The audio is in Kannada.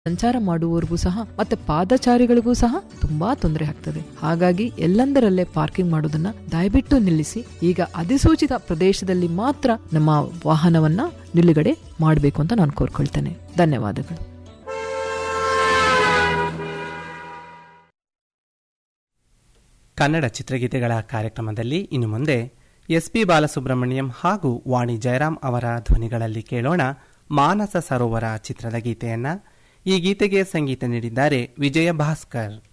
ಸಂಚಾರ ಮಾಡುವವರಿಗೂ ಸಹ ಮತ್ತೆ ಪಾದಚಾರಿಗಳಿಗೂ ಸಹ ತುಂಬಾ ತೊಂದರೆ ಆಗ್ತದೆ ಹಾಗಾಗಿ ಎಲ್ಲಂದರಲ್ಲೇ ಪಾರ್ಕಿಂಗ್ ಮಾಡೋದನ್ನ ದಯವಿಟ್ಟು ನಿಲ್ಲಿಸಿ ಈಗ ಅಧಿಸೂಚಿತ ಪ್ರದೇಶದಲ್ಲಿ ಮಾತ್ರ ನಮ್ಮ ವಾಹನವನ್ನ ನಿಲುಗಡೆ ಮಾಡಬೇಕು ಅಂತ ನಾನು ಕೋರ್ಕೊಳ್ತೇನೆ ಧನ್ಯವಾದಗಳು ಕನ್ನಡ ಚಿತ್ರಗೀತೆಗಳ ಕಾರ್ಯಕ್ರಮದಲ್ಲಿ ಇನ್ನು ಮುಂದೆ ಎಸ್ ಪಿ ಬಾಲಸುಬ್ರಹ್ಮಣ್ಯಂ ಹಾಗೂ ವಾಣಿ ಜಯರಾಮ್ ಅವರ ಧ್ವನಿಗಳಲ್ಲಿ ಕೇಳೋಣ ಮಾನಸ ಸರೋವರ ಚಿತ್ರದ ಗೀತೆಯನ್ನ ಈ ಗೀತೆಗೆ ಸಂಗೀತ ನೀಡಿದ್ದಾರೆ ವಿಜಯ ಭಾಸ್ಕರ್